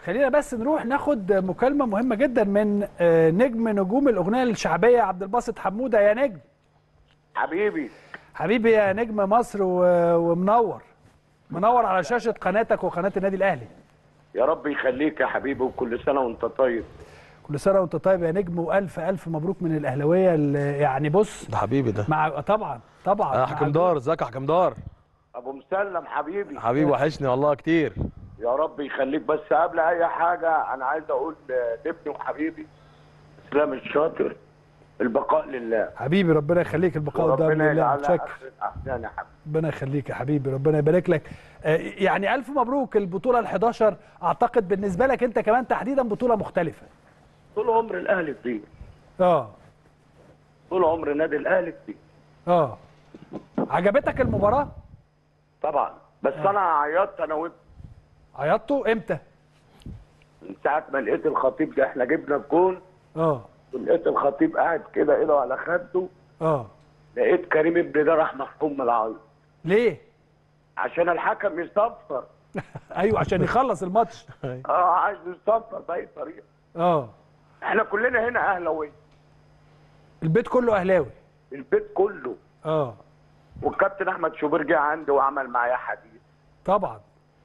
خلينا بس نروح ناخد مكالمه مهمه جدا من آه، نجم نجوم الاغنيه الشعبيه عبد الباسط حموده يا نجم حبيبي حبيبي يا نجم مصر و- ومنور منور على شاشه قناتك وقناه النادي الاهلي يا رب يخليك يا حبيبي وكل سنه وانت طيب كل سنه وانت طيب يا نجم والف الف مبروك من الاهلاويه اللي يعني بص ده حبيبي ده مع طبعا طبعا يا مع حكم دار ازيك يا حكم دار ابو مسلم حبيبي حبيبي وحشني والله كتير يا رب يخليك بس قبل اي حاجه انا عايز اقول لابني وحبيبي اسلام الشاطر البقاء لله حبيبي ربنا يخليك البقاء قدام وربنا لله يجعلها متشكر اخر الاحزان يا حبيبي ربنا يخليك يا حبيبي ربنا يبارك لك آه، يعني الف مبروك البطوله ال11 اعتقد بالنسبه لك انت كمان تحديدا بطوله مختلفه طول عمر الاهلي فيه اه طول عمر نادي الاهلي فيه اه عجبتك المباراه طبعا بس انا عيطت انا وابني عيطتوا امتى من ساعه ما لقيت الخطيب ده احنا جبنا الجون اه ولقيت الخطيب قاعد كده ايده على خده اه لقيت كريم ابني ده راح محكوم من العيط ليه عشان الحكم يصفر ايوه عشان يخلص الماتش اه عايز يصفر باي طريقه اه احنا كلنا هنا اهلاويه البيت كله اهلاوي البيت كله اه والكابتن احمد شوبير جه عندي وعمل معايا حديث طبعا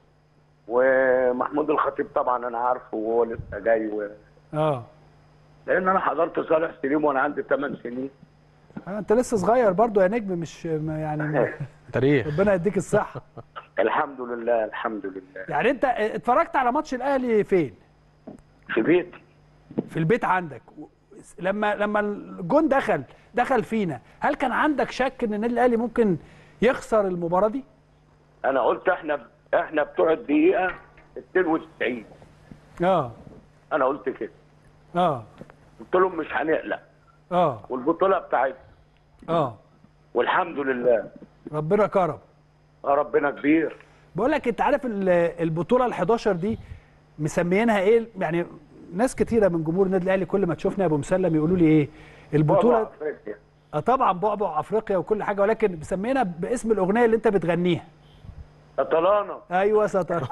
ومحمود الخطيب طبعا انا عارفه وهو لسه جاي و... اه لان انا حضرت صالح سليم وانا عندي 8 سنين آه، انت لسه صغير برضو يا نجم مش ما- يعني تاريخ ربنا يديك الصحه الحمد لله الحمد لله يعني انت اتفرجت على ماتش الاهلي فين في بيتي في البيت عندك و- لما لما الجون دخل دخل فينا هل كان عندك شك ان النادي الاهلي ممكن يخسر المباراه دي انا قلت احنا احنا بتوع الدقيقه 92 اه انا قلت كده اه قلت لهم مش هنقلق اه والبطوله بتاعتنا اه والحمد لله ربنا كرم آه ربنا كبير بقول لك انت عارف ال- البطوله ال11 دي مسميينها ايه يعني ناس كتيره من جمهور النادي الاهلي كل ما تشوفني يا ابو مسلم يقولوا لي ايه البطوله بابا أفريقيا. آه طبعا بعبع افريقيا وكل حاجه ولكن مسمينها باسم الاغنيه اللي انت بتغنيها اطلانا ايوه ستر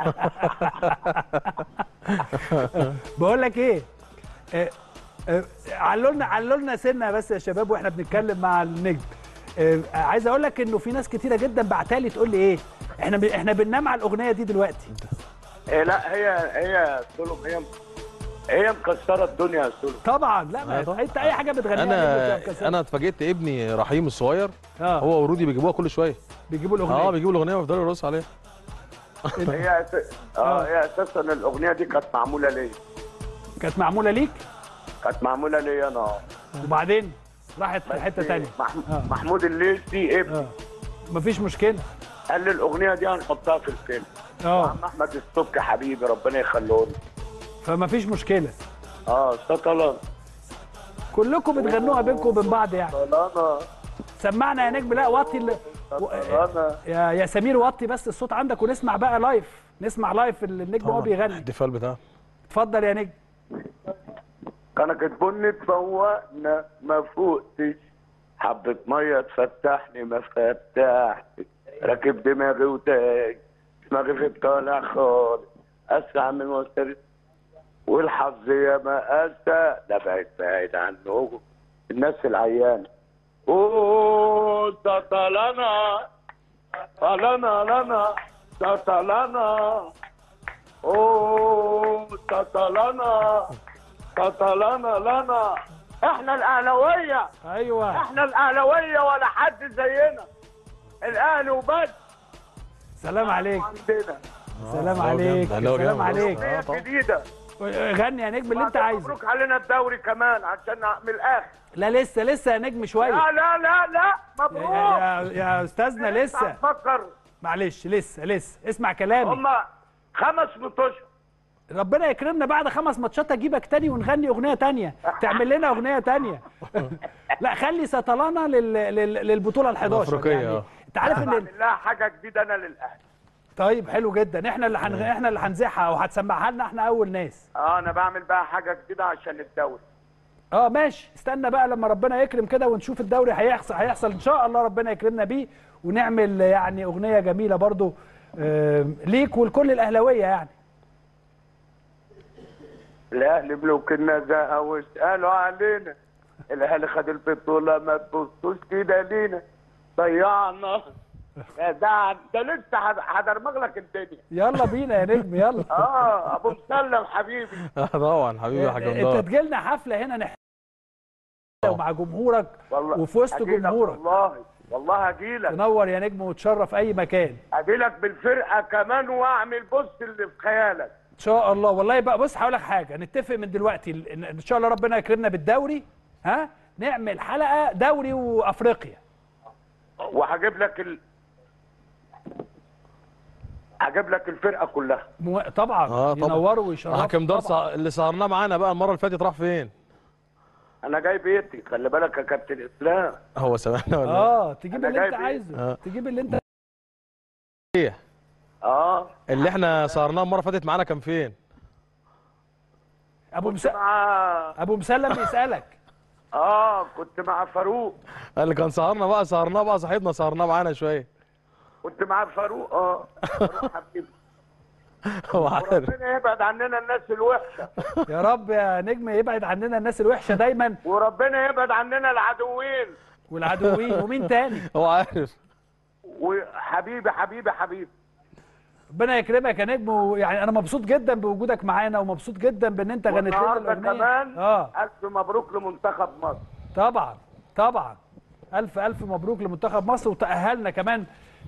بقول لك ايه آه، آه، علوا لنا علوا لنا سنه بس يا شباب واحنا بنتكلم مع النجم آه، عايز اقول لك انه في ناس كتيره جدا بعتالي تقول لي ايه احنا ب... احنا بننام على الاغنيه دي دلوقتي إيه لا هي هي سلم هي هي مكسره الدنيا يا سلم طبعا لا ما آه طبعاً. انت اي حاجه بتغنيها نجم انا بتبقى مكسرة. انا اتفاجئت ابني رحيم الصغير اه هو ورودي بيجيبوها كل شويه بيجيبوا اه الاغنيه بيجيبوا الاغنيه ويفضلوا يرقصوا عليها هي أس... اه هي اساسا الاغنيه دي كانت معموله ليا كانت معموله ليك كانت معموله ليا انا وبعدين راحت في حته ثانيه مح... آه. محمود الليثي ابني اه مفيش مشكله قال لي الاغنيه دي هنحطها في الفيلم اه وعم احمد السبكي حبيبي ربنا يخليه لي فمفيش مشكله اه سطلان كلكم بتغنوها بينكم وبين بعض يعني سطلانه سمعنا يا نجم لا وطي ال... و... سطلانه يا يا سمير وطي بس الصوت عندك ونسمع بقى لايف نسمع لايف النجم وهو بيغني الاحتفال بتاعه اتفضل يا نجم كانت بني تفوقنا ما فوقتش حبة مية تفتحني ما فتحتش راكب دماغي وتاج دماغي في الطالع خالص اسرع من وسط والحظ يا ما اسى لا بعيد بعيد عنه الناس العيانة اوه سطلنا لنا لنا سطلنا اوه سطلنا سطلنا لنا احنا الاهلاويه ايوه احنا الاهلاويه ولا حد زينا الاهلي وبس سلام عليك عندنا سلام آه، عليك جامد. أهلاوي سلام جامد. عليك هي جديده غني يا نجم اللي انت عايزه مبروك علينا الدوري كمان عشان من الاخر لا لسه لسه يا نجم شويه لا لا لا لا يا, مبروك يا, يا استاذنا لسه هتفكر معلش لسه لسه اسمع كلامي هم خمس مطوشه ربنا يكرمنا بعد خمس ماتشات اجيبك تاني ونغني اغنيه تانية تعمل لنا اغنيه تانية لا خلي سطلانه لل... لل... للبطوله ال11 الأفريقية، يعني آه. انت عارف ان بعمل لها حاجه جديده انا للاهلي طيب حلو جدا احنا اللي هن... احنا اللي هنذيعها وهتسمعها لنا احنا اول ناس اه انا بعمل بقى حاجه جديده عشان الدوري اه ماشي استنى بقى لما ربنا يكرم كده ونشوف الدوري هيحصل هيحصل ان شاء الله ربنا يكرمنا بيه ونعمل يعني اغنيه جميله برضو آه ليك ولكل الاهلاويه يعني الاهلي ملوك النزاهه واسالوا علينا الاهلي خد البطوله ما تبصوش كده لينا ضيعنا ده ده, ده لسه هد- هدرمغ لك الدنيا يلا بينا يا نجم يلا اه ابو مسلم حبيبي آه طبعا حبيبي يا حاج انت مدار تجيلنا حفله هنا نح ومع جمهورك والله وفي وسط هجيلك جمهورك والله والله هجيلك تنور يا نجم وتشرف اي مكان هجيلك بالفرقه كمان واعمل بص اللي في خيالك ان شاء الله والله بقى بص هقول لك حاجه نتفق من دلوقتي ان إن شاء الله ربنا يكرمنا بالدوري ها نعمل حلقه دوري وافريقيا وهجيب لك ال... هجيب لك الفرقه كلها مو... طبعا اه طبعا ينوروا ويشرفوا حكم دار طبعاً. صع- اللي سهرناه معانا بقى المره اللي فاتت راح فين انا جاي بيتي خلي بالك يا كابتن اسلام هو سمعنا ولا اه تجيب أنا اللي انت جايب إيه؟ عايزه آه. تجيب اللي انت ايه اه اللي احنا سهرناه المره اللي فاتت معانا كان فين ابو كنت مس... مع ابو مسلم بيسالك اه كنت مع فاروق اللي كان سهرنا بقى سهرناه بقى صاحبنا سهرناه معانا شويه كنت مع فاروق اه فاروق حبيبي هو عارف وربنا يبعد عننا الناس الوحشه يا رب يا نجم يبعد عننا الناس الوحشه دايما وربنا يبعد عننا العدوين والعدوين ومين تاني هو عارف وحبيبي حبيبي حبيبي ربنا يكرمك يا نجم ويعني انا مبسوط جدا بوجودك معانا ومبسوط جدا بان انت غنيت لنا والنهارده الاغنيه كمان اه الف مبروك لمنتخب مصر طبعا طبعا الف الف مبروك لمنتخب مصر وتاهلنا كمان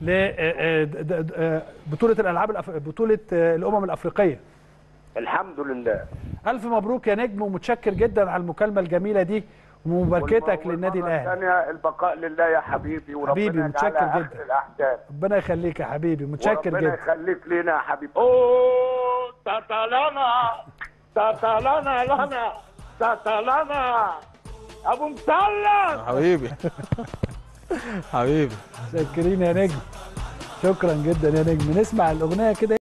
لبطوله الالعاب الأف... بطوله آه، الامم الافريقيه الحمد لله الف مبروك يا نجم ومتشكر جدا على المكالمه الجميله دي ومباركتك والم- للنادي والمرة الاهلي الثانية البقاء لله يا حبيبي وربنا حبيبي، متشكر يجعلها جدا. آخر الأحداث ربنا يخليك يا حبيبي متشكر وربنا جدا يخليك لينا يا حبيبي اوه تتلنا تتلنا لنا تتلنا ابو مسلم حبيبي حبيبي متشكرين يا نجم شكرا جدا يا نجم نسمع الاغنيه كده